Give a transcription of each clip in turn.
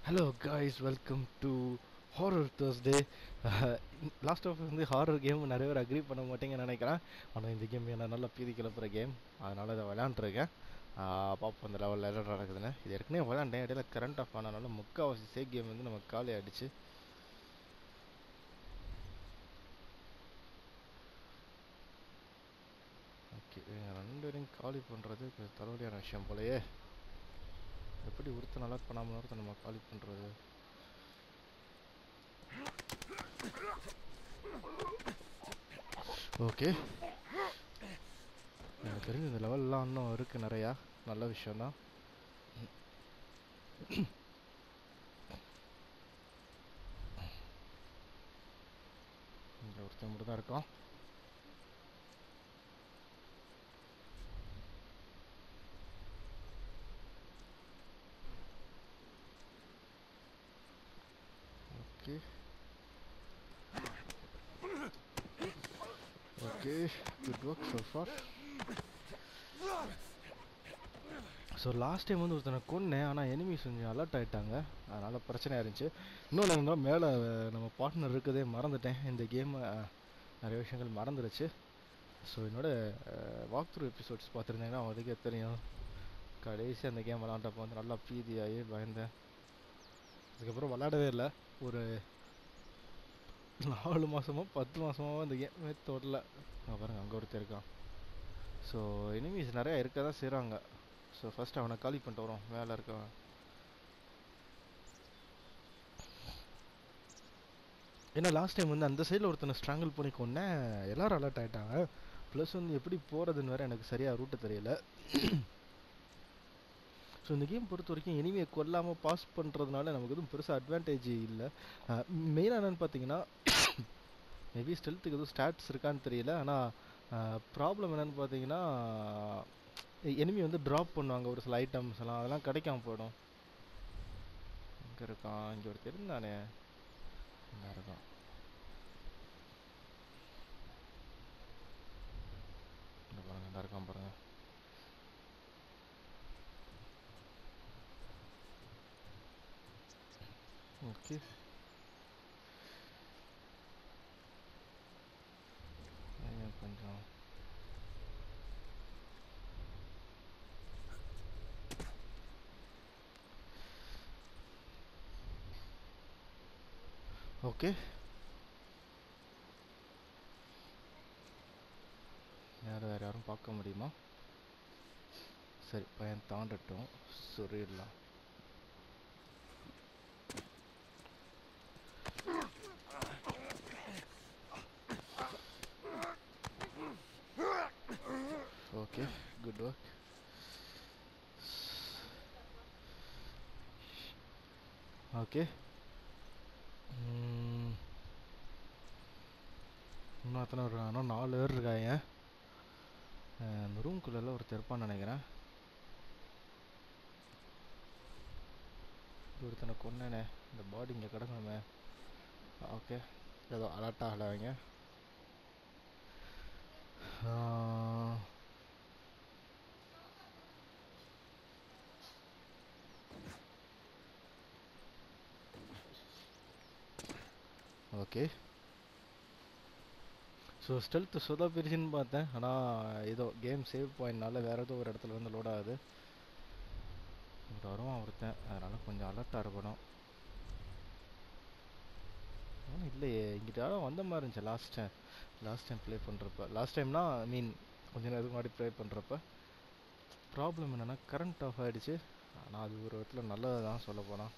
Hello guys welcome to horror Thursday last of வந்து horror game நிறைய பேர் agri பண்ண மாட்டேங்கன்னு நினைக்கிறேன் ஆனால் இந்த கேம் என்ன நல்லா பீதி கிளப்புற கேம் அதனால் இதை விளையாண்டுருக்கேன் பார்ப்போம் இந்த லெவலில் என்ன நடக்குதுன்னு இது ஏற்கனவே விளையாண்டேன் இடையில கரண்ட் ஆஃப் ஆனனால முக்கால்வாசி சேக் கேம் வந்து நமக்கு காலி ஆயிடுச்சு ஓகே ரெண்டு பேரையும் காலி பண்ணுறது தலைவலியான விஷயம் போலயே எப்படி ஒருத்தன் அலர்ட் பண்ணாமல் ஒருத்தன் நம்ம காலி பண்ணுறது ஓகே எனக்கு தெரிஞ்ச இந்த லெவல்லாம் இன்னும் இருக்குது நிறையா நல்ல விஷயம்தான் இங்கே ஒருத்தன் மட்டும் தான் இருக்கான் Okay. Okay, good work so far. So last time வந்து ஒருத்தனை கொன்னேன் ஆனால் எனிமீஸ் கொஞ்சம் அலர்ட் ஆகிட்டாங்க அதனால் பிரச்சனையாக இருந்துச்சு இன்னொன்று என்னன்னா மேலே நம்ம பார்ட்னர் இருக்கதே மறந்துட்டேன் இந்த கேமை நிறைய விஷயங்கள் மறந்துடுச்சு ஸோ என்னோட வாக் த்ரூ எபிசோட்ஸ் பார்த்துருந்தீங்கன்னா அவங்களுக்கே தெரியும் கடைசி அந்த கேம் விளாண்டப்போ வந்து நல்லா பீதியாகி பயந்தேன் அதுக்கப்புறம் விளாடவே இல்லை ஒரு நாலு மாதமோ பத்து மாதமாவோ அந்த கேமே தொடல பாருங்க அங்கே ஒருத்தர் இருக்கான் ஸோ எனிமீஸ் நிறையா இருக்க தான் செய்கிறாங்க ஸோ ஃபஸ்ட் அவனை காலி பண்ணிட்டு வரோம் மேலே இருக்கவன் ஏன்னா லாஸ்ட் டைம் வந்து அந்த சைடில் ஒருத்தனை ஸ்ட்ராங்கிள் பண்ணி கொன்னேன் எல்லாரும் அலர்ட் ஆகிட்டாங்க ப்ளஸ் வந்து எப்படி போகிறதுன்னு வேறு எனக்கு சரியாக ரூட்டு தெரியல ஸோ இந்த கேம் பொறுத்த வரைக்கும் எனிமையை கொல்லாமல் பாஸ் பண்ணுறதுனால நமக்கு எதுவும் பெருசாக அட்வான்டேஜ் இல்லை மெயினாக என்னென்னு பார்த்தீங்கன்னா மேபி ஸ்டெல்த்துக்கு எதுவும் ஸ்டாட்ஸ் இருக்கான்னு தெரியல ஆனால் ப்ராப்ளம் என்னென்னு பார்த்தீங்கன்னா எனிமி வந்து ட்ராப் பண்ணுவாங்க ஒரு சில ஐட்டம்ஸ் எல்லாம் அதெல்லாம் கிடைக்காம போயிடும் இங்கே இருக்கான் இங்கே ஒருத்தர் இருந்தானே இங்கே இருக்கான் இந்த பாருங்க இந்த இருக்கான் பாருங்க ஓகே கொஞ்சம் ஓகே யாரும் வேறு யாரும் பார்க்க முடியுமா சரி பையன் தாண்டட்டும் சொல்லிடலாம் okay good work okay இன்னும் எத்தனை இருக்காங்க நாலு பேர் இருக்காங்க அந்த ரூம்குள்ளெல்லாம் ஒருத்தர் இருப்பான்னு நினைக்கிறேன் ஒருத்தனை கொன்னேனே இந்த பாடி இங்கே கிடக்கணுமே ஓகே ஏதோ அலர்ட் ஆகலை அவங்க ஓகே ஸோ ஸ்டெல்த்து சொதா பிரிச்சுன்னு பார்த்தேன் ஆனால் ஏதோ கேம் சேவ் பாயிண்ட்னால வேறு ஏதோ ஒரு இடத்துல வந்து லோட் ஆகுது இங்கே வருவான் ஒருத்தன் அதனால் கொஞ்சம் அலர்ட்டாக இருக்கணும் ஆனால் இல்லையே இங்கிட்ட வந்த மாதிரி இருந்துச்சு last time last time play பண்ணுறப்ப லாஸ்ட் டைம்னா ஐ மீன் கொஞ்ச நேரத்துக்கு முன்னாடி ப்ளே பண்ணுறப்ப ப்ராப்ளம் என்னென்னா கரண்ட் ஆஃப் ஆகிடுச்சு ஆனால் அது ஒரு விதத்தில் நல்லது தான் சொல்ல போனால்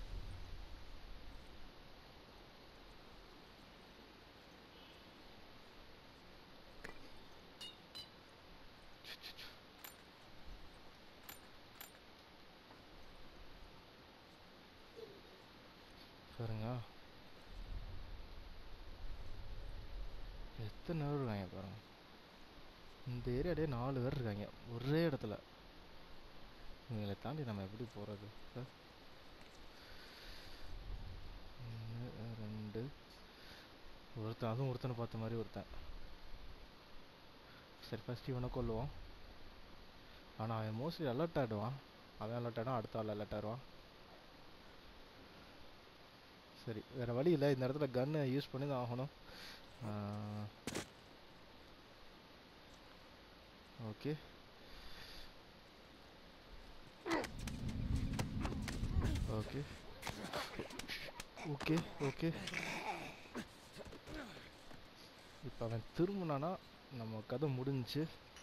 பாருங்க எத்தனை பேர் இருக்காங்க பாருங்க இந்த ஏரியாலே நாலு பேர் இருக்காங்க ஒரே இடத்துல இவங்களை தாண்டி நம்ம எப்படி போகிறது ரெண்டு ஒருத்தன் அதுவும் ஒருத்தனை பார்த்த மாதிரி ஒருத்தன் சரி ஃபஸ்ட் இவனை கொல்லுவோம் ஆனால் அவன் மோஸ்ட்லி அலர்ட் ஆகிடுவான் அவன் அலர்ட் ஆகிடும் அடுத்த ஆள் அலர்ட் ஆகிடுவான் சரி வேற வழி இல்லை இந்த இடத்துல கன்னை யூஸ் பண்ணி தான் ஆகணும் ஓகே ஓகே ஓகே ஓகே இப்போ அவன் திரும்பினானா நம்ம கதை முடிஞ்சுச்சு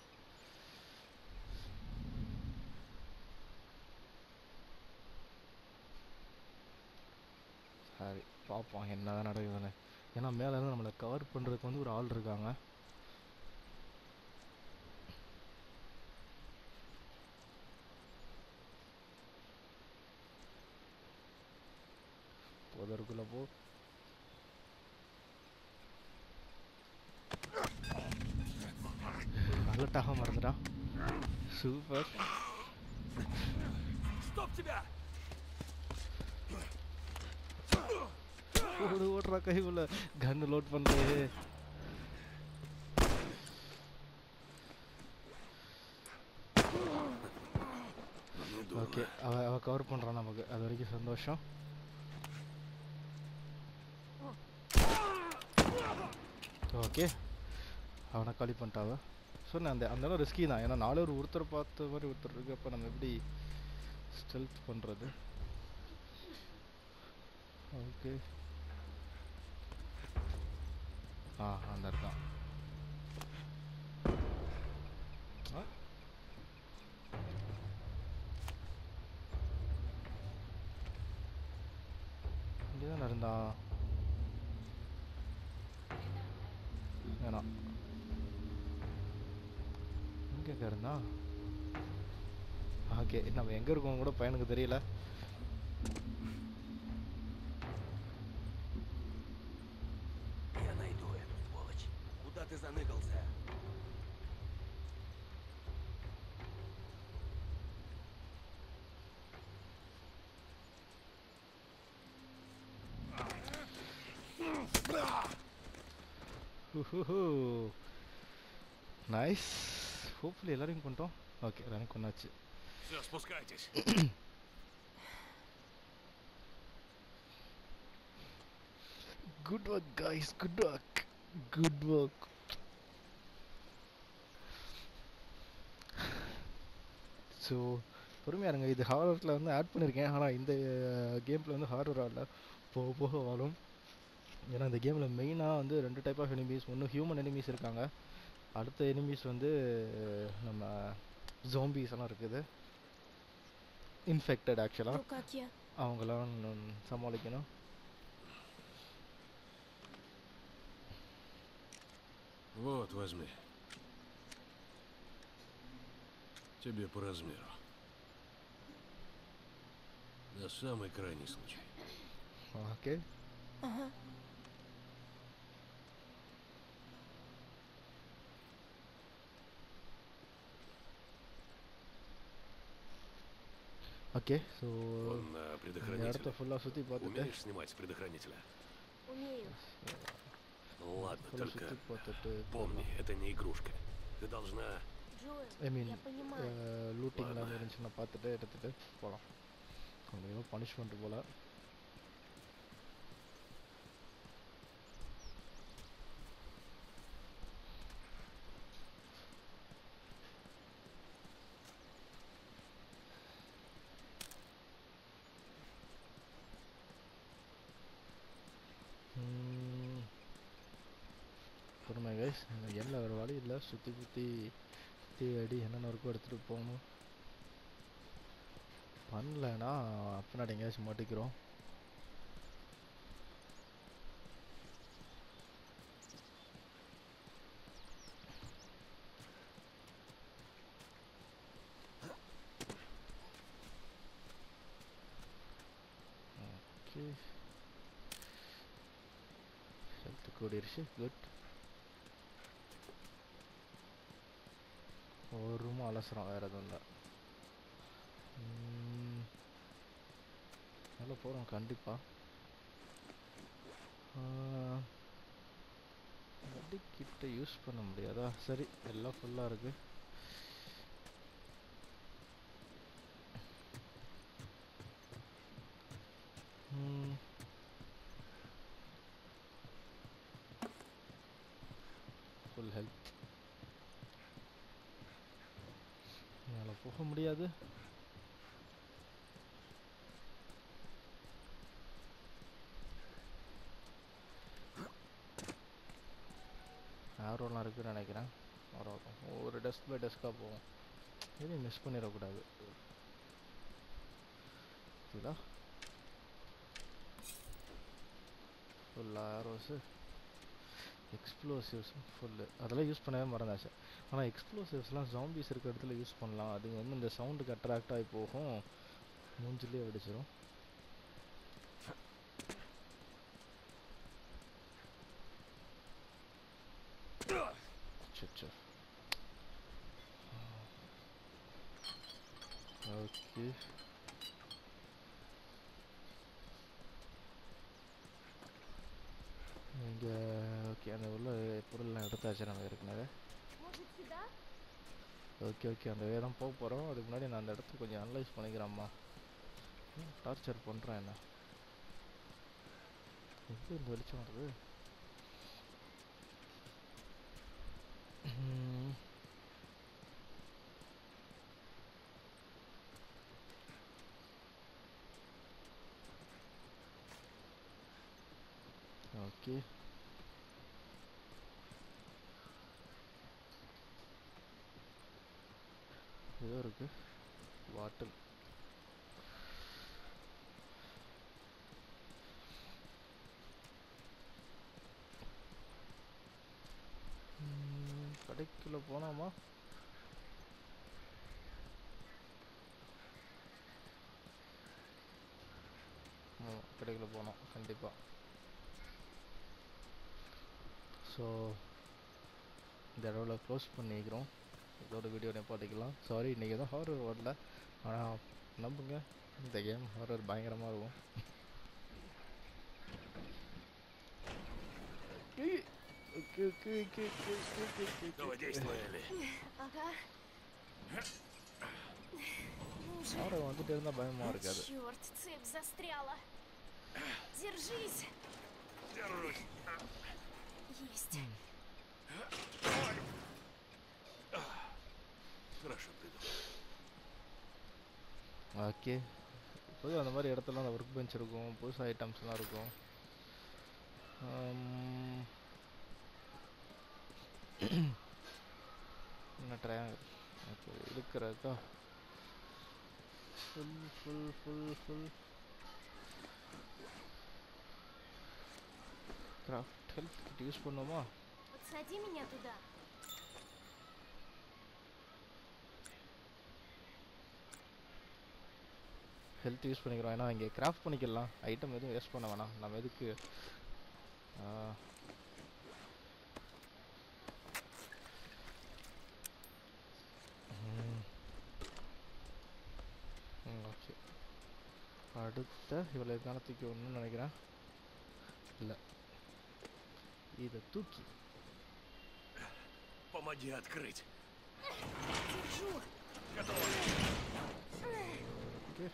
சரி பார்ப்போம் என்னதான் நடக்குதுன்னு ஏன்னா மேலே இருந்து நம்மளை கவர் பண்ணுறதுக்கு வந்து ஒரு ஆள் இருக்காங்க புதருக்குள்ள போ நல்ல டாக மறந்துடா சூப்பர் Стоп тебя! ஓடு ஓடுறா கைக்குள்ள கன் லோட் பண்ணுறது ஓகே அவ அவ கவர் பண்ணுறான் நமக்கு அது வரைக்கும் சந்தோஷம் ஓகே அவனை காலி பண்ணிட்டாவ சொன்னேன் அந்த அந்த இடம் ரிஸ்கி தான் ஏன்னா நாலு ஒரு ஒருத்தர் பார்த்த மாதிரி ஒருத்தர் இருக்கு அப்போ நம்ம எப்படி ஸ்டெல்த் பண்ணுறது ஓகே ஆ அந்த இருக்கான் ஆ இங்கே தான் இருந்தா வேணாம் இங்கே இருந்தா ஓகே நம்ம எங்கே இருக்கோம் கூட பையனுக்கு தெரியல Я найду эту сволочь. Куда ты заныкался? நைஸ் ஹோப்ஃபுல்லி எல்லாரையும் கொண்டோம் ஓகே எல்லாரையும் கொண்டாச்சு Все, спускайтесь. Good work guys good work good work so பொறுமையாக இருங்க இது ஹாரரில் வந்து ஆட் பண்ணியிருக்கேன் ஆனால் இந்த கேமில் வந்து ஹாரர் ஆடல போக போக வரும் ஏன்னா இந்த கேமில் மெயினாக வந்து ரெண்டு டைப் ஆஃப் எனிமீஸ் ஒன்று ஹியூமன் எனிமீஸ் இருக்காங்க அடுத்த எனிமீஸ் வந்து நம்ம ஜோம்பிஸ் எல்லாம் இருக்குது இன்ஃபெக்டட் ஆக்சுவலாக Ну как я? அவங்களாம் சமாளிக்கணும் Вот, возьми. Тебе по размеру. На самый крайний случай. ஓகே Ага. ஓகே ஸோ Он на இந்த இடத்த предохранителе. ஃபுல்லாக சுற்றி பார்த்துட்டு Умеешь снимать с предохранителя? Умею. Ну ладно, ஃபுல்லாக только சுற்றி பார்த்துட்டு помни, это не игрушка. Ты должна... Джоэл, ஐ மீன் я понимаю. லூட்டிங்லாம் Ладно. இருந்துச்சுன்னா பார்த்துட்டு எடுத்துகிட்டு போகலாம் கொஞ்சம் ஏதோ பனிஷ்மெண்ட் போல் பொறுமை கைஸ் எல்ல வேறு வழி இல்லை சுற்றி சுற்றி சுற்றி அடி என்னென்ன இருக்கோ எடுத்துகிட்டு போகணும் பண்ணலன்னா பின்னாடி எங்கேயாச்சும் மாட்டிக்கிறோம் ஓகே ஹெல்த் கூடிருச்சு குட் ஒரு ரூமும் அலசுறோம் வேறு எதுவும் இல்லை நல்லா போகிறோம் கண்டிப்பாக வண்டி கிட்ட யூஸ் பண்ண முடியாதா சரி எல்லாம் ஃபுல்லாக இருக்கு ம், ஃபுல் ஹெல்த் மேலே போக முடியாது ஆரோலாம் இருக்குன்னு நினைக்கிறேன் ஆரோ ஒரு டெஸ்க் பை டெஸ்க்காக போவோம் எதையும் மிஸ் பண்ணிடக்கூடாது இதா ஃபுல் ஆரோஸு எக்ஸ்ப்ளோசிவ்ஸ் ஃபுல்லு அதெல்லாம் யூஸ் பண்ணவே மறந்தாச்சு ஆனால் எக்ஸ்ப்ளோசிவ்ஸ்லாம் ஜாம்பிஸ் இருக்க இடத்துல யூஸ் பண்ணலாம் அது வந்து இந்த சவுண்டுக்கு அட்ராக்ட் ஆகி போகும் மூஞ்சிலே வெடிச்சிரும் அச்சச்சோ ஓகே இங்கே ஓகே அந்த உள்ள பொருள்லாம் எடுத்தாச்சு நம்ம ஏற்கனவே Может, сюда? ஓகே ஓகே அந்த வே தான் போக போகிறோம் அதுக்கு முன்னாடி நான் அந்த இடத்த கொஞ்சம் அனலைஸ் பண்ணிக்கிறேம்மா டார்ச்சர் பண்ணுறேன் என்ன எப்படி இந்த வெளிச்சம் வருது ம். ஓகே ஏதோ இருக்கு பாட்டில் கடைக்குள்ள போனாமா ஆமாம் கடைக்குள்ள போனோம் கண்டிப்பாக ஸோ இந்த இடத்துல க்ளோஸ் பண்ணிக்கிறோம் இதோட வீடியோ நிப்பாட்டிக்கலாம் சாரி இன்றைக்கி தான் ஹாரர் வரல ஆனால் நம்புங்க இந்த கேம் ஹாரர் பயங்கரமாக இருக்கும் okay okay okay okay okay okay Давай действуй, Элли. Ага. Ну же. Horror வந்துட்டே இருந்தால் பயமாக இருக்காது Черт, цепь застряла. Держись. Держусь. Есть. Хорошо придумал. ஓகே பொதுவாக அந்த மாதிரி இடத்துல அந்த ஒர்க் பெஞ்ச் இருக்கும் புதுசு ஐட்டம்ஸ்லாம் இருக்கும் ஆம். என்ன ட்ரையாங்கிள் ஓகே இருக்கிறக்கா full full full full craft health kit use பண்ணுவோமா Подсади меня туда. ஹெல்த் யூஸ் பண்ணிக்கிறோம் ஏன்னா இங்கே கிராஃப்ட் பண்ணிக்கலாம் ஐட்டம் எதுவும் வேஸ்ட் பண்ண வேணாம் நம்ம எதுக்கு ஆ, ம். ம் ஓகே அடுத்த இவ்வளோ கான தூக்கி ஒன்றுன்னு நினைக்கிறேன் இல்லை இதை தூக்கி Помоги открыть. Держу. Готово. ஓகே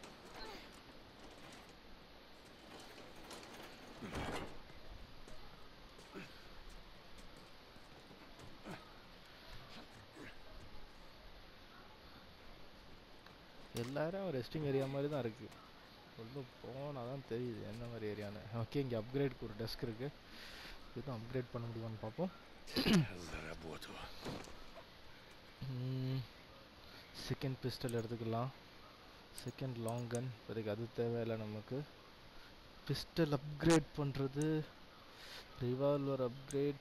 எல்லாரும் ரெஸ்டிங் ஏரியா மாதிரி தான் இருக்கு உள்ள போனால் தான் தெரியுது என்ன மாதிரி ஏரியான்னு ஓகே இங்கே அப்கிரேட்க்கு ஒரு டெஸ்க் இருக்கு இதுவும் அப்கிரேட் பண்ண முடியுமான்னு பார்ப்போம் За работу. செகண்ட் பிஸ்டல் எடுத்துக்கலாம் செகண்ட் லாங் கன் இப்போதைக்கு அது தேவையில்லை நமக்கு பிஸ்டல் அப்கிரேட் பண்ணுறது ரிவால்வர் அப்கிரேட்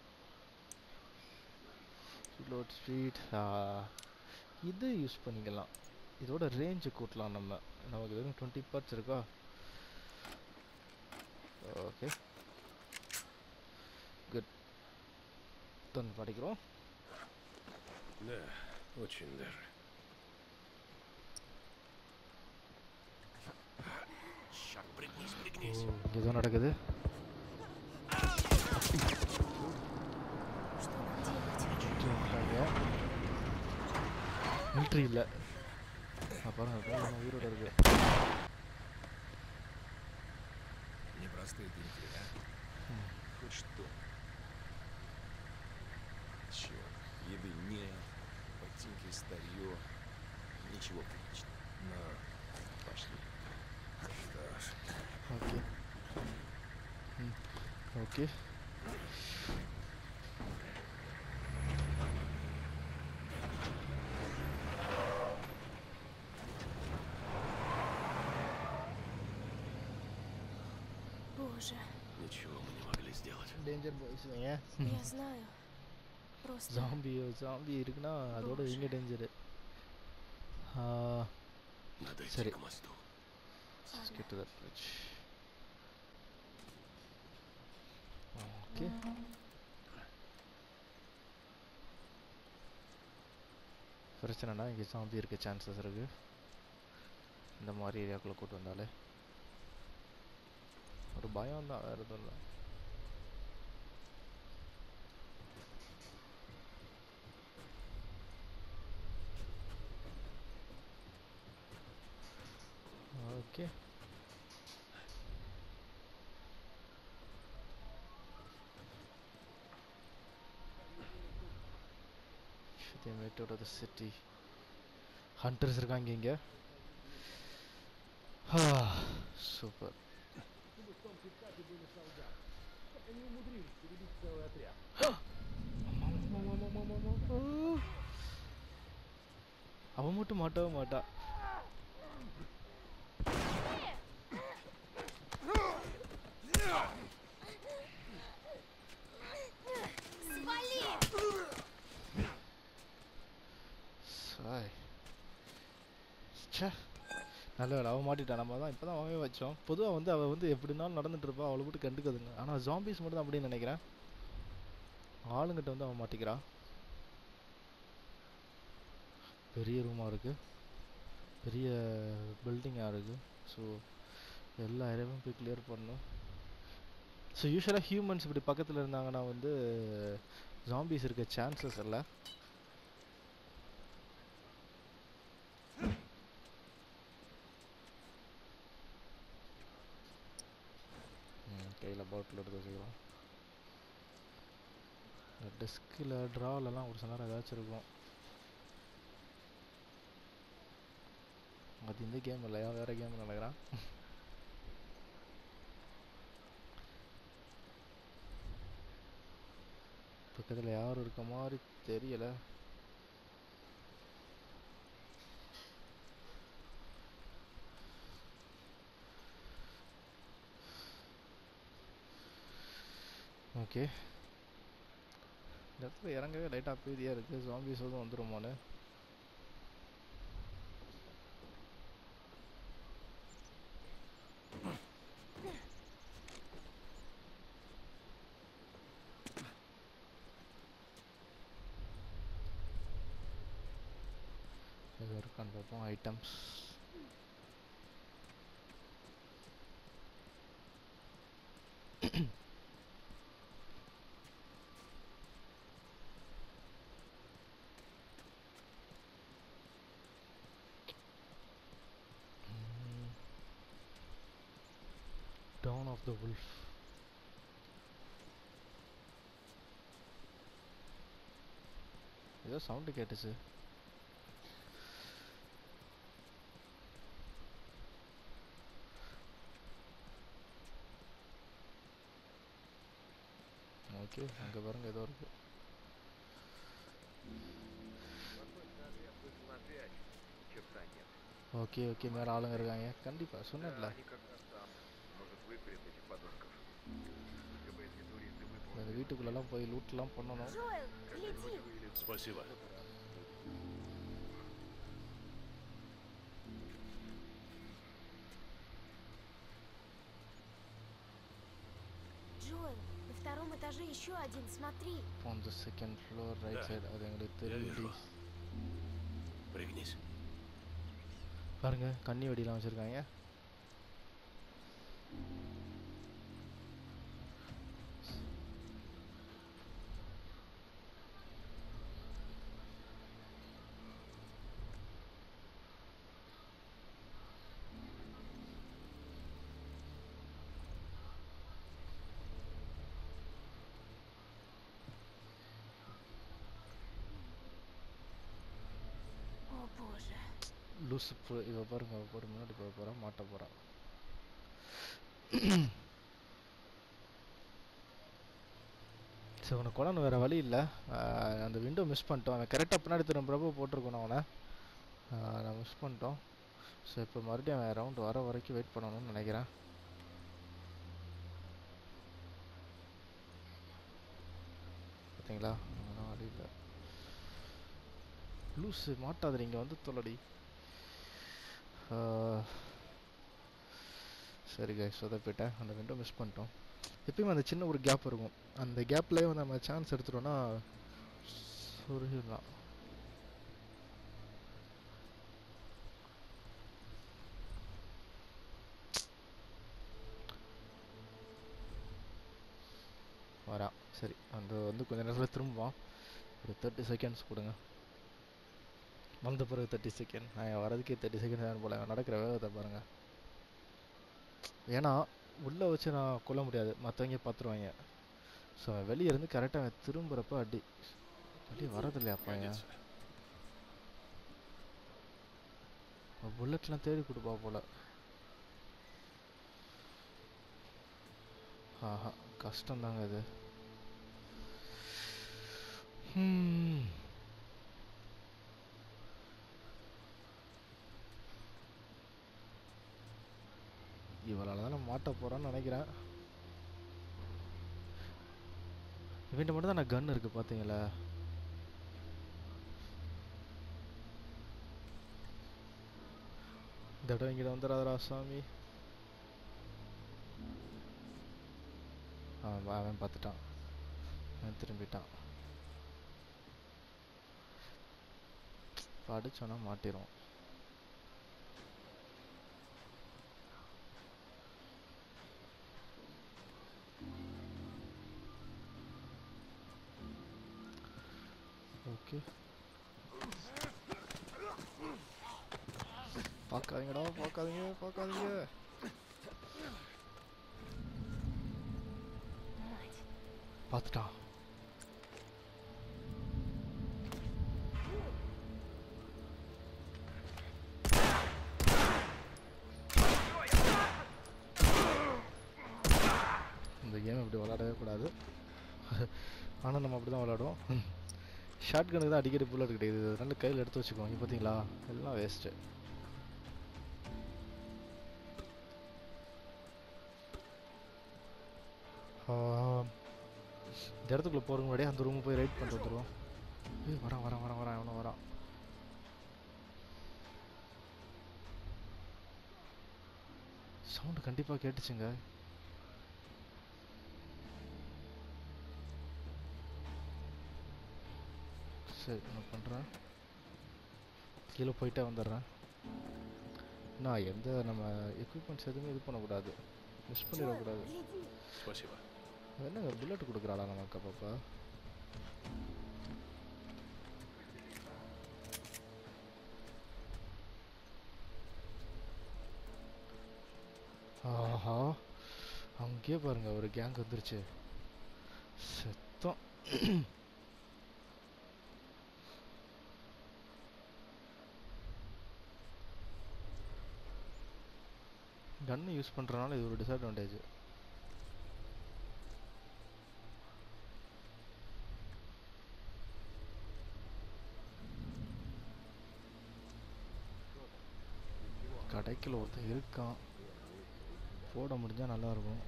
ரிலோட் ஸ்பீட் இது யூஸ் பண்ணிக்கலாம் இதோட ரேஞ்சு கூட்டலாம் நம்ம நமக்கு வெறும் டுவெண்ட்டி பார்ட்ஸ் இருக்கா ஓகே குட் தன் படிக்கிறோம் Да, очень даже. Черт, пригнись, ஓ пригнись. இங்கே ஏதோ நடக்குது Что нам делать? மிலிட்ரி வந்துட்டாங்க மிலிட்ரி இல்லை அப்புறம் நம்ம உயிரோட இருக்கு Непростые деньги, а? Хоть что. ஓகே Боже, Ничего мы не могли сделать. டேஞ்சர் பாய்ஸ் ஏன் я знаю. Просто ஜாம்பி ஜாம்பி இருக்குன்னா அதோட Боже. இங்கே danger Надо идти Sorry. к мосту. Let's get to that bridge. Okay. பிரச்சனைனா இங்கே சாம்பி இருக்க சான்சஸ் இருக்கு இந்த மாதிரி ஏரியாக்குள்ளே கூட்டு வந்தாலே ஒரு பயம் தான் வேறு எதுவும் இல்லை okay They made out of the city. Hunters இருக்காங்க இங்க சூப்பர் அவன் மட்டும் மாட்டவே மாட்டா свали! சாய் ச்சே நல்ல வேலை அவன் மாட்டிட்டான் நம்ம தான் இப்போ தான் அவன் வச்சோம் பொதுவாக வந்து அவள் வந்து எப்படினாலும் நடந்துட்டு இருப்பா அவளை விட்டு கண்டுக்காதுங்க ஆனால் ஜாம்பிஸ் மட்டும் தான் அப்படின்னு நினைக்கிறேன் ஆளுங்கிட்ட வந்து அவன் மாட்டிக்கிறா பெரிய ரூமாக இருக்கு பெரிய பில்டிங்காக இருக்கு ஸோ எல்லா ஏரியாவும் போய் கிளியர் பண்ணணும் ஸோ யூஸ்வலாக ஹியூமன்ஸ் இப்படி பக்கத்தில் இருந்தாங்கன்னா வந்து ஜாம்பிஸ் இருக்க சான்சஸ் இல்லை கையில் பாட்டில் எடுத்து வச்சுக்கலாம் இந்த டெஸ்கில் ட்ராலெல்லாம் ஒரு சில நேரம் ஏதாச்சும் இருக்கும் அது இந்த கேம் இல்லையா வேற கேம் நினைக்கிறேன் பக்கத்தில் யாரும் இருக்க மாதிரி தெரியல ஓகே இந்த இடத்துல இறங்கவே லைட்டாக பீதியாக இருக்குது ஜாம்பிஸ் எதுவும் வந்துருமோன்னு இது இருக்கான்னு பார்ப்போம் items Dawn of the Wolf. ஏதோ சவுண்டு கேட்டுச்சு ஓகே அங்கே பாருங்க ஏதோ இருக்கு ஓகே ஓகே மேலே ஆளுங்க இருக்காங்க கண்டிப்பாக சொன்னேன்ல இந்த வீட்டுக்குள்ளெல்லாம் போய் லூட்லாம் பண்ணணும் Джоэл, гляди! Спасибо. Джоэл, на втором этаже еще один, смотри! on the second floor right Да, side அது எங்களுக்கு Я தெரியும் вижу. Пригнись. பாருங்க கண்ணி வெடிலாம் வச்சிருக்காங்க О боже! லூசு பு- இவ பாருங்க அவ பாரு முன்னாடி போக போறா மாட்ட போறா ஸோ அவனை கொல்லணும் வேறு வழி இல்லை அந்த விண்டோ மிஸ் பண்ணிட்டோம் அவன் கரெக்டாக பின்னாடி திரும்புறப்போ போட்டிருக்கணும் அவனை ஆஹ் நான் மிஸ் பண்ணிட்டோம் ஸோ இப்போ மறுபடியும் அவன் ரவுண்ட் வர வரைக்கும் வெயிட் பண்ணணும்னு நினைக்கிறேன் பார்த்தீங்களா அவன் வழி இல்லை லூஸு மாட்டாது இங்கே வந்து தொல்லடி ஆஹ் சரி கைஸ் சொதப்பிட்டேன் அந்த விண்டோ மிஸ் பண்ணிட்டோம் எப்பயுமே அந்த சின்ன ஒரு கேப் இருக்கும் அந்த கேப்லேயே வந்து நம்ம சான்ஸ் எடுத்துட்டோம்னா சொருகிடலாம் வரான் சரி அந்த வந்து கொஞ்ச நேரத்தில் திரும்புவான் ஒரு தேர்ட்டி செகண்ட்ஸ் கொடுங்க வந்த பிறகு தேர்ட்டி செகண்ட் நான் வரதுக்கே தேர்ட்டி செகண்ட் போல நடக்கிற வேகத்தை பாருங்க ஏன்னா உள்ளே வச்சு நான் கொல்ல முடியாது மற்றவங்க பார்த்துருவாங்க ஸோ வெளியே இருந்து கரெக்டாக அவன் திரும்புகிறப்ப அடி வெளியே வரதில்லையா பையன் Годится. புல்லட்லாம் தேடி கொடுப்பா போல ஆஹா கஷ்டம்தாங்க இது ஹம். இவளால தான் நான் மாட்ட போறான்னு நினைக்கிறேன் இவன்ட்ட மட்டும் தான் நான் கன் இருக்கு பாத்தீங்களா இந்த இடம் இங்கிட்ட வந்துடாதடா சாமி அவன் அவன் பார்த்துட்டான் அவன் திரும்பிட்டான் இப்போ அடிச்சோன்னா மாட்டிரும் ஓகே பார்க்காதீங்கடா பார்க்காதீங்க பார்க்காதீங்க Мать. பார்த்துட்டான் இந்த கேம் இப்படி விளாடவே கூடாது ஆனால் நம்ம அப்படி தான் விளாடுவோம் ஷார்ட் கனுக்கு தான் அடிக்கடி புல்லட் கிடையாது இது நல்ல கையில் எடுத்து வச்சுக்கோங்க இங்க பார்த்தீங்களா எல்லாம் வேஸ்ட்டு இந்த இடத்துக்குள்ள போகிறதுக்கு முன்னாடியே அந்த ரூம் போய் ரைட் பண்ணிட்டு வந்துடுவோம் ஏய் வரான் வரான் வரான் வரான் எவனோ வரான் சவுண்டு கண்டிப்பாக கேட்டுச்சுங்க சரி நான் பண்ணுறேன் கீழே போயிட்டே வந்துடுறேன் நான் எந்த நம்ம எக்யூப்மெண்ட்ஸ் எதுவுமே இது பண்ணக்கூடாது மிஸ் பண்ணிடக்கூடாது Гляди. Спасибо. என்னங்க புல்லட் கொடுக்குறாளா நமக்கு அப்பப்போ ஆஹா அங்கேயே பாருங்க ஒரு கேங் வந்துருச்சு செத்தம் கன்னு யூஸ் பண்ணுறனால இது ஒரு டிஸ்அட்வான்டேஜ் கடைக்குள்ள ஒருத்தன் இருக்கான் போட முடிஞ்சா நல்லா இருக்கும்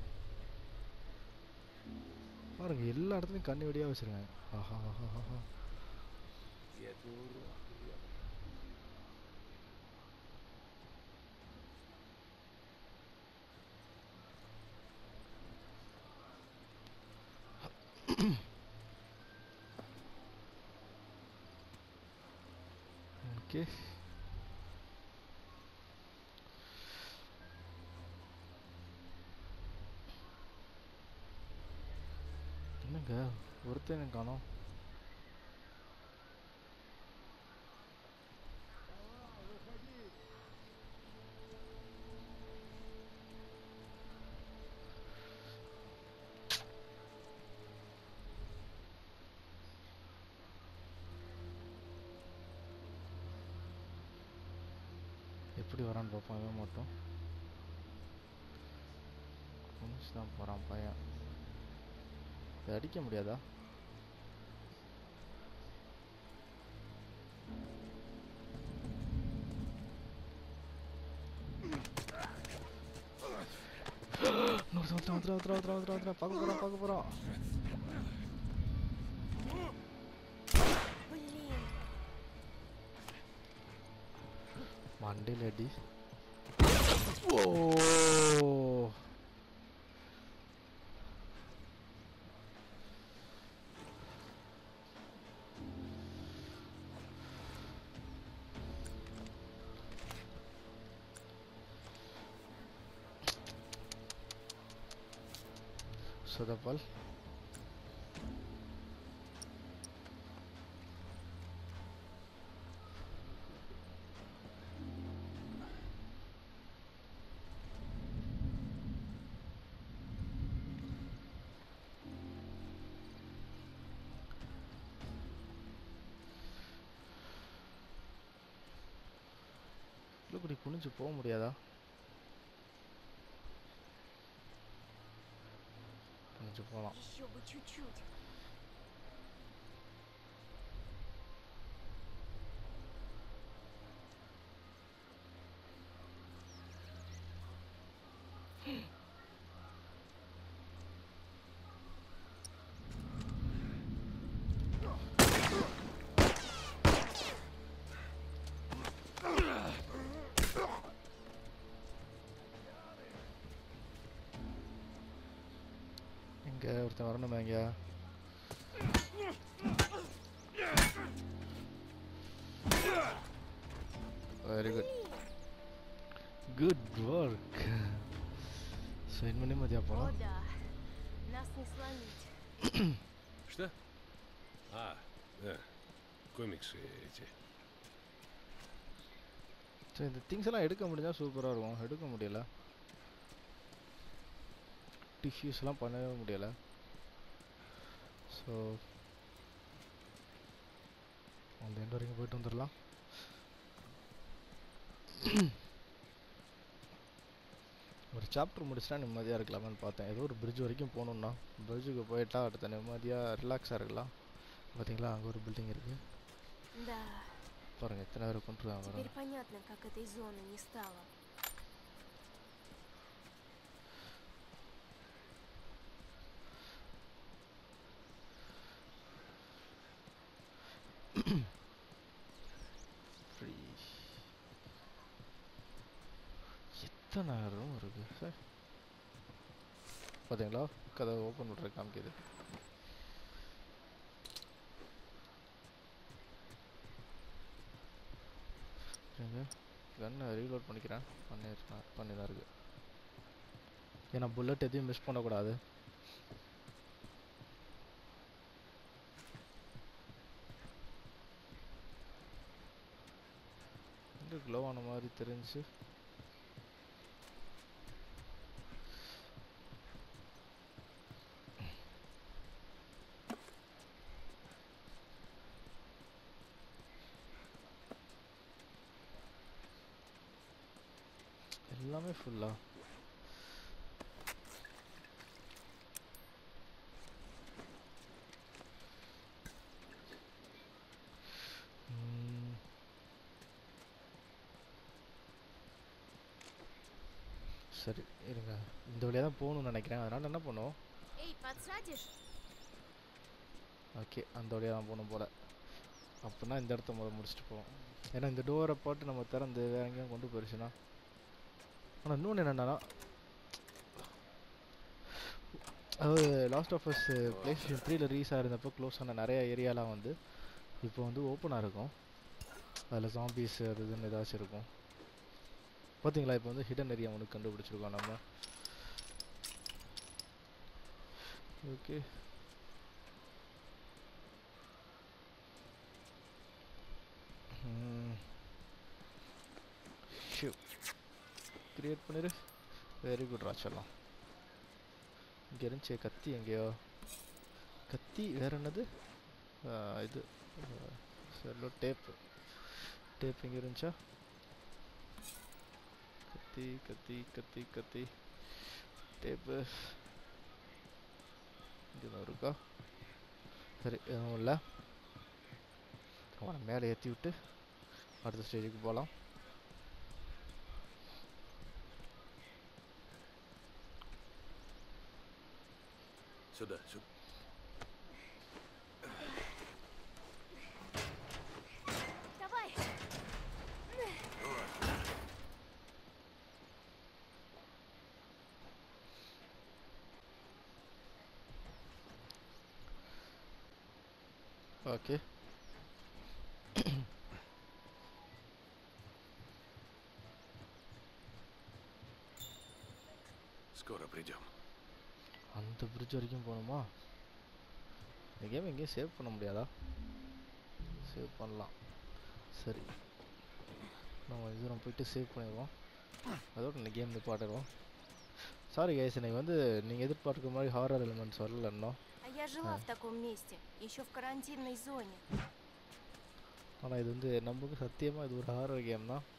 பாருங்க எல்லா இடத்துலயும் கண்ணு வெடியா வச்சிருக்காங்க ஆஹா ஆஹா ஆஹா Где ты, урод? ஓகே என்னங்க ஒருத்தன் காணோம் எப்படி வரான்னு பார்ப்போம் இவன் மட்டும் குனிச்சு தான் போகிறான் பையன் இதை அடிக்க முடியாதா இன்னொருத்தன் வந்துட்டான் வந்துடா வந்துடா வந்துடா வந்துடா வந்துடா பார்க்க போகிறோம் பார்க்க போகிறோம் Блин, மண்டையில் அடி ஓ சொதப்பல் இப்படி குனிஞ்சு போக முடியாதா குனிஞ்சு போகலாம் еще бы чуть-чуть. இங்க ஒருத்தன் வரணுமே இங்க very good good work so இனிமே நிம்மதியாக О போகலாம் да, нас не сломить. Что? А, да. Комиксы эти. ஸோ இந்த திங்ஸ் எல்லாம் எடுக்க முடிஞ்சா சூப்பராக இருக்கும் எடுக்க முடியல டிஷ்யூஸ்லாம் பண்ணவே முடியல ஸோ அந்த எண்ட் வரைக்கும் போயிட்டு வந்துடலாம் ஒரு சாப்டர் முடிச்சிட்டா நிம்மதியாக இருக்கலாமான்னு பார்த்தேன் ஏதோ ஒரு பிரிட்ஜ் வரைக்கும் போகணுன்னா பிரிட்ஜுக்கு போயிட்டா அடுத்த நிம்மதியாக ரிலாக்ஸாக இருக்கலாம் பார்த்தீங்களா அங்கே ஒரு பில்டிங் இருக்குது Да, பாருங்கள் எத்தனை பேர் கொண்டுருவாங்க பாருங்க теперь понятно, как этой зоны не стало. ஃப்ரீ எத்தனை ரூம் இருக்கு சார் பார்த்தீங்களா கதவை ஓப்பன் பண்ணுற காமிக்குது கன்னை ரீலோட் பண்ணிக்கிறேன் பண்ணிருக்கேன் பண்ணி தான் இருக்கு ஏன்னா புல்லட் எதையும் மிஸ் பண்ணக்கூடாது எங்க க்ளோ ஆன மாதிரி தெரிஞ்சு எல்லாமே ஃபுல்லா சரி இருங்க இந்த வழியாக தான் போகணும்னு நினைக்கிறேன் அதனால என்ன பண்ணுவோம் Эй, подсадишь? ஓகே அந்த வழியாக தான் போகணும் போல் அப்படின்னா இந்த இடத்த முதல்ல முடிச்சுட்டு போவோம் ஏன்னா இந்த டோரை போட்டு நம்ம திறந்து வேற எங்கேயும் கொண்டு போயிடுச்சுன்னா ஆனால் இன்னொன்று என்னென்னா அதாவது last of us PlayStation த்ரீல ரீஸ் ஆயிருந்தப்போ க்ளோஸ் ஆன நிறைய ஏரியாலாம் வந்து இப்போ வந்து ஓப்பனாக இருக்கும் அதில் ஜாம்பிஸ் அது இதுன்னு ஏதாச்சும் இருக்கும் பார்த்தீங்களா இப்போ வந்து ஹிடன் ஏரியா ஒன்று கண்டுபிடிச்சிருக்கோம் நம்ம ஓகே ஷூ கிரியேட் பண்ணிடு வெரி குட் ராச்சலாம் இங்கே இருந்துச்சு கத்தி எங்கேயோ கத்தி வேற என்னது ஆ, இது செல்லோ டேப்பு டேப் இங்கே இருந்துச்சா கத்தி கத்தி கத்தி கத்தி டேப்பு இங்கே தான் இருக்கா சரி எதுவும் இல்லை அவனை மேலே ஏற்றி விட்டு அடுத்த ஸ்டேஜுக்கு போகலாம் Сюда, сюда. Давай! ஓகே Скоро придем. அந்த பிரிட்ஜ் வரைக்கும் போகணுமா இந்த கேம் எங்கேயும் சேவ் பண்ண முடியாதா சேவ் பண்ணலாம் சரி நம்ம தூரம் போயிட்டு சேவ் பண்ணிடுவோம் அதோட இந்த கேம் நிப்பாட்டிடுவோம் சாரி கைஸ் இன்னைக்கு வந்து நீங்கள் எதிர்பார்க்குற மாதிரி ஹாரர் எலிமெண்ட்ஸ் வரல இன்னும் А я жила А. в таком месте, еще в карантинной зоне. ஆனால் இது வந்து நமக்கு சத்தியமாக இது ஒரு ஹாரர் கேம் தான்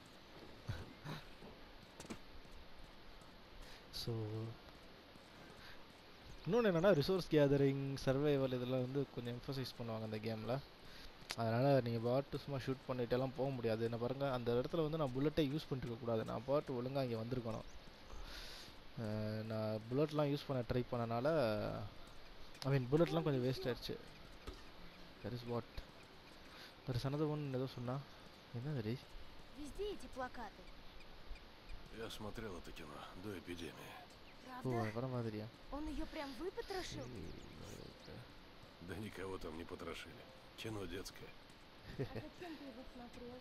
ஸோ இன்னொன்று என்னென்னா ரிசோர்ஸ் கேதரிங் சர்வைவல் இதெல்லாம் வந்து கொஞ்சம் எம்ஃபசைஸ் பண்ணுவாங்க அந்த கேமில் அதனால் நீங்கள் பாட்டு சும்மா ஷூட் பண்ணிட்டெல்லாம் போக முடியாது என்ன பாருங்கள் அந்த இடத்துல வந்து நான் புல்லட்டை யூஸ் பண்ணிருக்க கூடாது நான் பாட்டு ஒழுங்காக இங்கே வந்திருக்கணும் அஹ் நான் புல்லட்லாம் யூஸ் பண்ண ட்ரை பண்ணனால ஐ மீன் புல்லட்லாம் கொஞ்சம் வேஸ்ட் ஆயிடுச்சு that is what there is another one ஏதோ சொன்னா என்னது Везде эти плакаты. Я смотрел это кино до эпидемии. ஓ Правда? வர மாதிரியா Он ее прям выпотрошил? Да никого там не потрошили. Кино детское. А зачем ты его смотрел?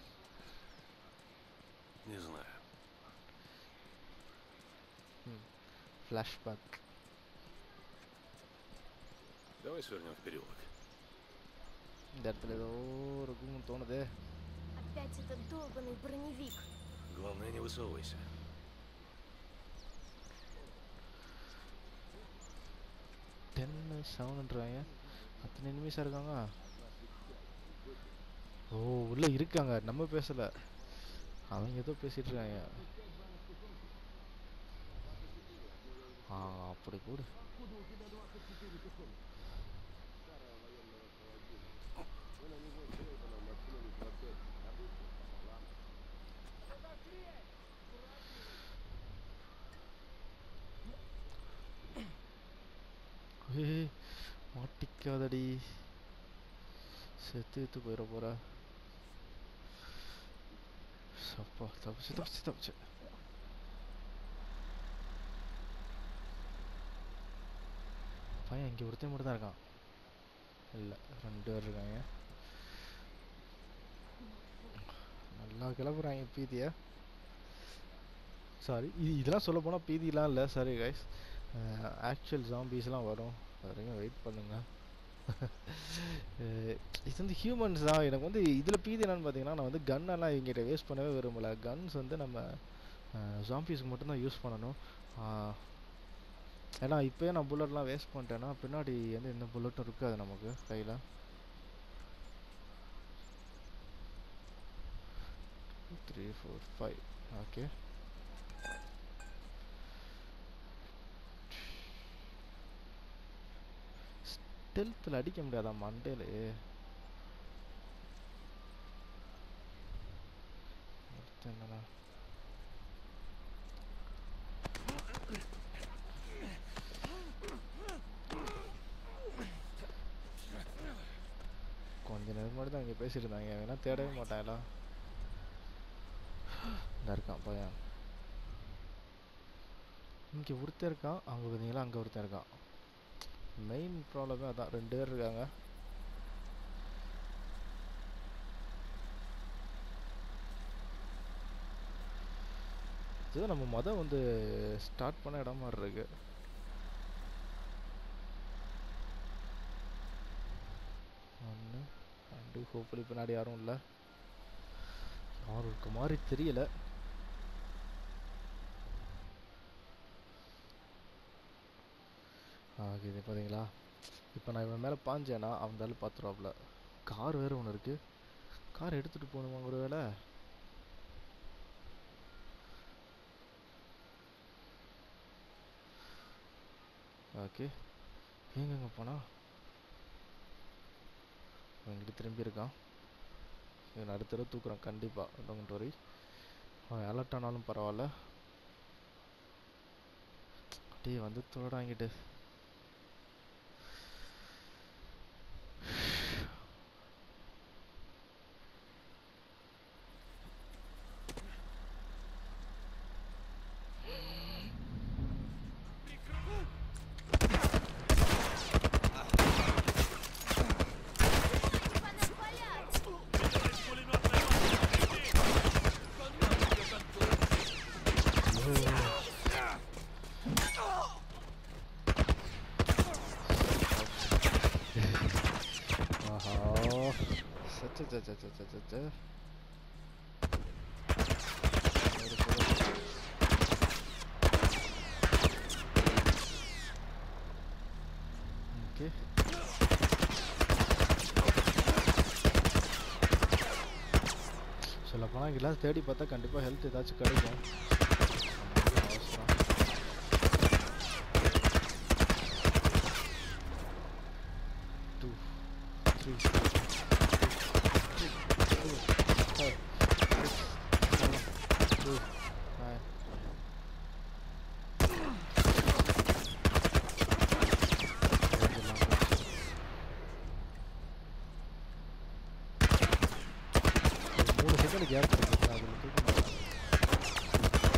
Не знаю. ஃப்ளாஷ்பேக் Давай свернем в переулок. இந்த இடத்துல ஏதோ இருக்கும்னு தோணுது Опять этот долбанный броневик. Главное, не высовывайся. டென்னு செவன்ன்றாங்க அத்தனை நிமிஷம் இருக்காங்க ஓ உள்ள இருக்காங்க நம்ம பேசல அவங்க ஏதோ பேசிட்டு இருக்காங்க ஆ அப்படி கூட ஏய் மாட்டிக்காதடி செத்து செத்து போயிட போற சப்பா தப்பிச்சு தப்பிச்சு தப்பிச்சு பையன் இங்கே ஒருத்தன் மட்டும் தான் இருக்கான் இல்லை ரெண்டு பேர் இருக்காங்க நல்லா கிளப்புறாங்க பீதியை சாரி இது இதெல்லாம் சொல்ல போனால் பீதிலாம் இல்லை சாரி கைஸ் ஆக்சுவல் ஜாம்பீஸ்லாம் வரும் அது வரைக்கும் வெயிட் பண்ணுங்க அஹ் இது வந்து ஹியூமன்ஸ் தான் எனக்கு வந்து இதில் பீதி என்னன்னு பார்த்தீங்கன்னா நான் வந்து கன்னெல்லாம் இவங்ககிட்ட வேஸ்ட் பண்ணவே விரும்பல கன்ஸ் வந்து நம்ம ஜாம்பீஸ்க்கு மட்டும்தான் யூஸ் பண்ணணும் அஹ் ஏன்னா இப்போயே நான் புல்லட்லாம் வேஸ்ட் பண்ணிட்டேன்னா பின்னாடி வந்து எந்த புல்லட்டும் இருக்காது நமக்கு கையில் த்ரீ ஃபோர் ஃபைவ் ஓகே ஸ்டெல்த்தில் அடிக்க முடியாதா மண்டேல என்னடா கொஞ்ச நேரம் முன்னாடி தான் இங்கே பேசிட்டு இருந்தாங்க வேணா தேடவே மாட்டாங்களா இந்த இருக்கான் பையன் இங்கே ஒருத்தன் இருக்கான் அங்கே பார்த்தீங்களா அங்கே ஒருத்தன் இருக்கான் மெயின் ப்ராப்ளமே அதான் ரெண்டு பேர் இருக்காங்க இது நம்ம மொதல் வந்து ஸ்டார்ட் பண்ண இடம் மாதிரி இருக்கு ஒன்று ரெண்டு ஹோப்ஃபுல்லி பின்னாடி யாரும் இல்லை யாரும் இருக்க மாதிரி தெரியல ஆ இது பார்த்தீங்களா இப்போ நான் இவன் மேலே பாஞ்சேன்னா அவன் தாலும் பார்த்துருவாப்புல கார் வேறு ஒன்று இருக்குது கார் எடுத்துகிட்டு போகணுமா ஒரு வேளை ஓகே எங்கெங்க போனா இங்கிட்டு திரும்பி இருக்கான் இவன் அடுத்த தடவை தூக்குறான் கண்டிப்பாக டோன்ட் வரி அவன் அலர்ட் ஆனாலும் பரவாயில்ல அப்படியே வந்து தோடாங்கிட்டு ச, ச, ச, ச, ச, ச, ச. ஒரு பொருள். ஓகே சொல்லப்போனால் இங்கெல்லாம் தேடி பார்த்தா கண்டிப்பாக ஹெல்த் ஏதாச்சும் கிடைக்கும் அவசரம் two, three, four, five, six, seven, eight, nine. இதெல்லாம் போச்சு. ஒரு மூணு செகண்ட் கேப் இருக்கு அதில் தூக்க மாட்டேன்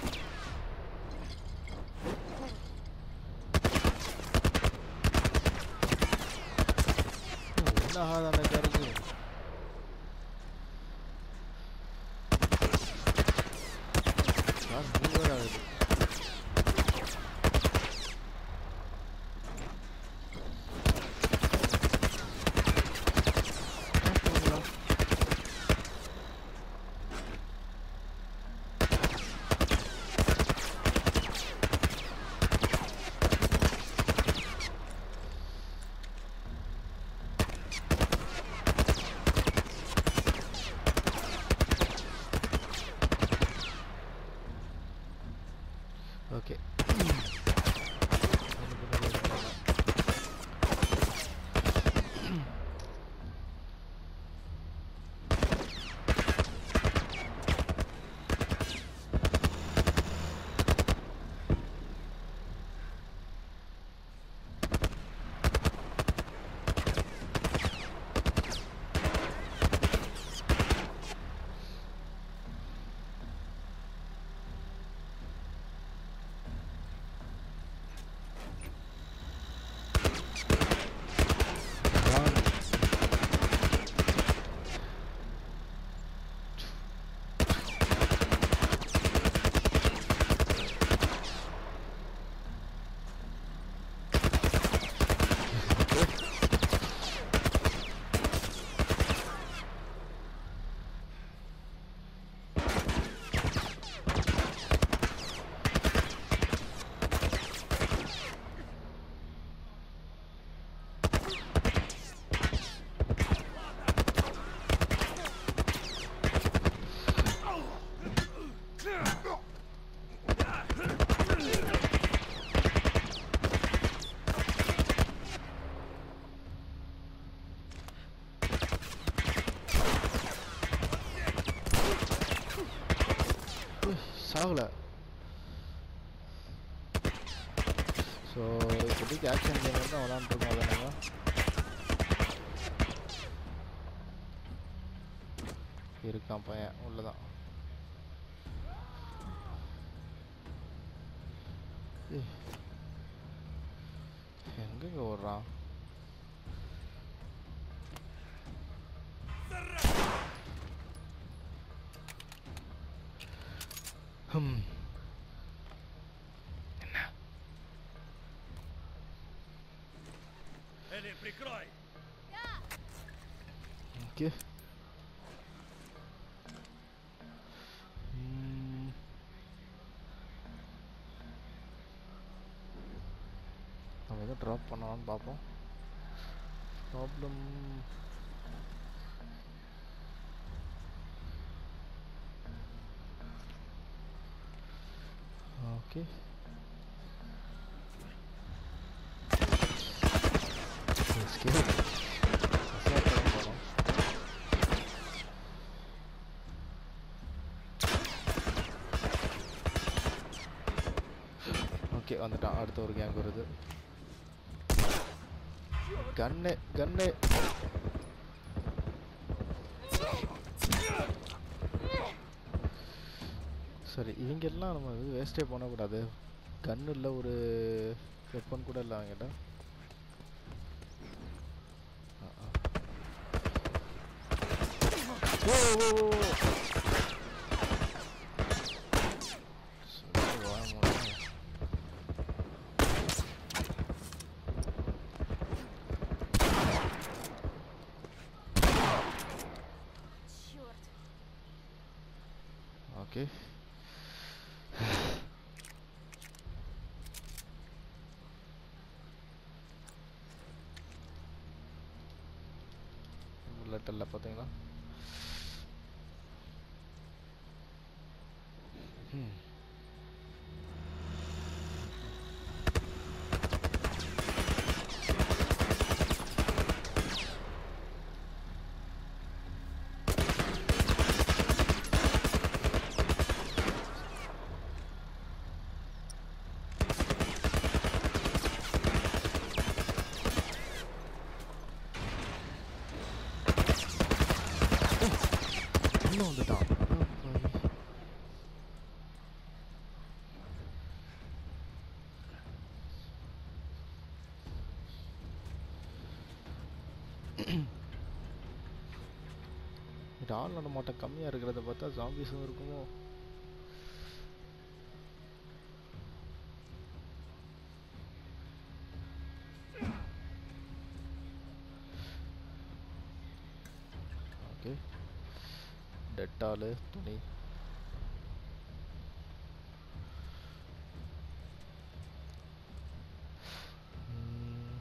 என்ன ஆகாத அந்த கேரக்கு சார் மூவர் ஆகுது ஓகே சாகல ஸோ இப்போதைக்கு ஆக்ஷன் கேம் தான் விளாண்டுருக்கோம் அதை நம்ம இருக்கான் பையன் உள்ளதான் ஏய், எங்கங்க ஓடுறான் ஹம் Элли, прикрой! ஓகே ம். நம்ம எதை ட்ராப் பண்ணலாம்னு பார்ப்போம் ப்ராப்ளம் ஓகே Escape. Escape பண்ண போறோம். ஓகே வந்துட்டான் அடுத்த ஒரு கேங் வருது கண்ணு கண்ணு சரி இவங்க எல்லாம் நம்ம இது வேஸ்டே பண்ணக்கூடாது கன் இல்லை ஒரு வெப்பன் கூட இல்லை அவங்ககிட்ட ஆ, ஆ. ஓ ஓ ஓ, ஓ. சரி, வாய மூடுங்க. டைட்டில் பார்த்தீங்களா ம் இன்னும் வந்துட்டான் அடப்பாவி. இது ஆள் நடமாட்டம் கம்மியாக இருக்கிறத பார்த்தா ஜாம்பிஸும் இருக்குமோ ஓகே டெட்டாலு துணி ம்.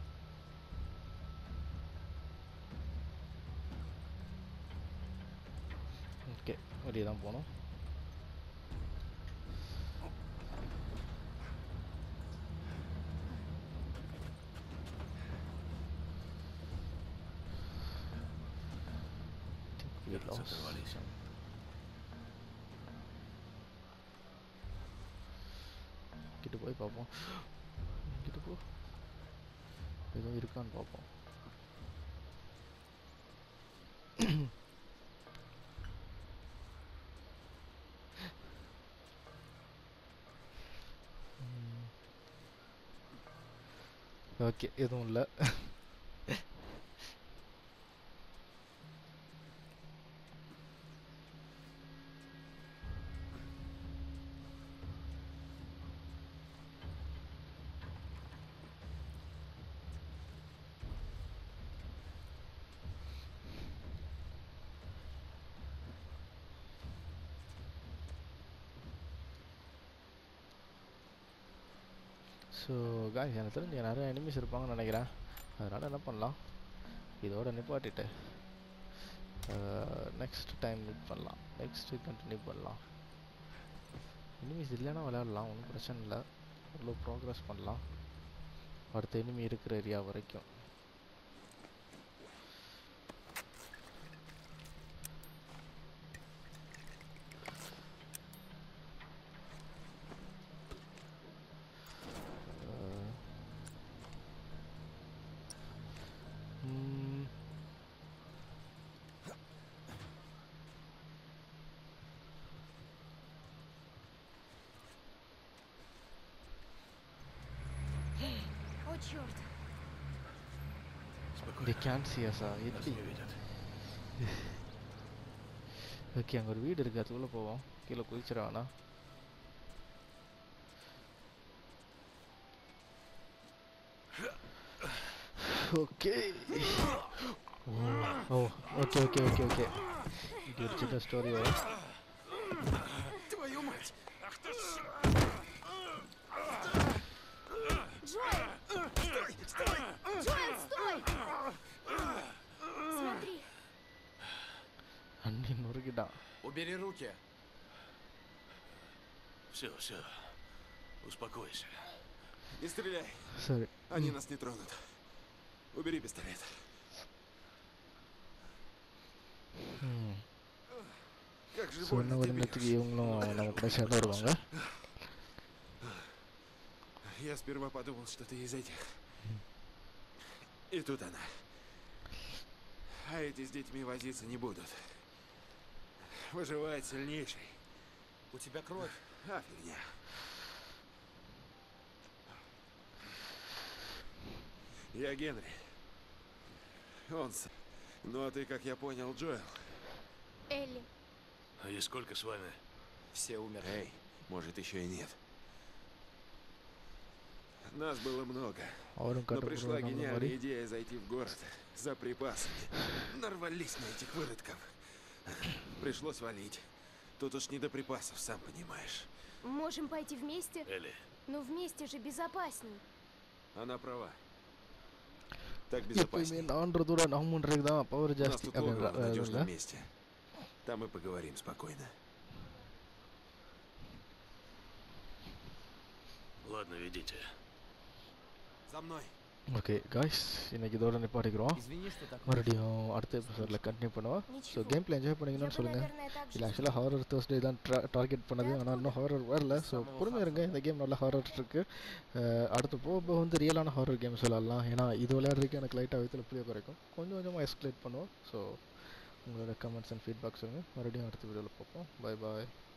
ஓகே வெளியே தான் போகணும் Think we Кажется, lost оторвались. some. கிட்ட போய் பார்ப்போம் கிட்ட போ எதுவும் இருக்கான்னு பார்ப்போம் ஓகே எதுவும் இல்லை ஸோ காய்ஸ் எனக்கு தெரிஞ்சு இங்க நிறைய எனிமிஸ் இருப்பாங்கன்னு நினைக்கிறேன் அதனால் என்ன பண்ணலாம் இதோட நிப்பாட்டிட்டு நெக்ஸ்ட் டைம் மீட் பண்ணலாம் நெக்ஸ்ட்டு கண்டினியூ பண்ணலாம் எனிமிஸ் இல்லைன்னா விளையாடலாம் ஒன்றும் பிரச்சனை இல்லை அவ்வளோ ப்ராக்ரஸ் பண்ணலாம் அடுத்த எனிமி இருக்கிற ஏரியா வரைக்கும் அஹ், ம், О, черт. Спокойно. they can't see us ஆ Нас எப்படி не видят. ஓகே அங்கே ஒரு வீடு இருக்குது அதுக்குள்ளே போவோம் கீழே குதிச்சிட வேணாம் okay oh okay okay okay okay இது ஒரு சின்ன ஸ்டோரி வரும் Твою мать! Джоэл! Джоэл, стой! Смотри, அண்ணி நொறுக்கிட்டான் Убери руки. Все, все. Успокойся. Не стреляй, சரி они нас не тронут. Убери пистолет. ம் Как же ஸோ இன்னும் больно ஒரு ты நேரத்துக்கு бьешь. இவங்களும் நம்ம கூட சேர்ந்து வருவாங்க Я сперва подумал, что ты из этих. И тут она. А эти с детьми возиться не будут. Выживает сильнейший. У тебя кровь. А, фигня. Я Генри. Он с... Ну а ты, как я понял, Джоэл. Элли. А и сколько с вами? Все умерли. Эй, может еще и нет. Нас было много. அவரும் Но пришла கட்டுப்படுற நம்மள மாதிரி гениальная идея зайти в город за припасами. Нарвались на этих выродков. Пришлось валить. Тут уж не до припасов, сам понимаешь. Можем пойти вместе? Элли, Но вместе же безопасней. Она права. Так எப்பயுமே безопаснее. நான்றதோட நாமன்றதுக்கு தான் பவர் У нас ஜாஸ்தி тут логово в அப்படின்ற надежном அதுல месте. Там и поговорим спокойно. Ладно, ведите. За мной. ஓகே காய்ஸ் இன்னைக்கு இதோட நிப்பாட்டிக்கிறோம் Извини, что так. மறுபடியும் அடுத்த எபிசோடில் கண்டினியூ பண்ணுவோம் ஸோ Ничего. கேம் பிளே என்ஜாய் Я பண்ணீங்கன்னு бы, சொல்லுங்கள் наверное, так இல்லை же ஆக்சுவலாக ஹாரர் தேர்ஸ்டே தான் டார்கெட் பண்ணது ஆனால் இன்னும் ஹாரர் வரல ஸோ பொறுமையாக இருங்க இந்த கேம் நல்லா ஹாரர் இருக்கு அஹ் அடுத்து போக போக வந்து ரியலான ஹாரர் கேம்ஸ் விளாட்லாம் ஏன்னா இது விளையாடுறதுக்கு எனக்கு லைட்டாக வயத்தில் புரிய குறைக்கும் கொஞ்சம் கொஞ்சமாக எஸ்கலேட் பண்ணுவோம் ஸோ உங்களோட கமெண்ட்ஸ் அண்ட் ஃபீட்பேக் சொல்லுங்கள் மறுபடியும் அடுத்த வீடியோவில் பார்ப்போம் பை பாய்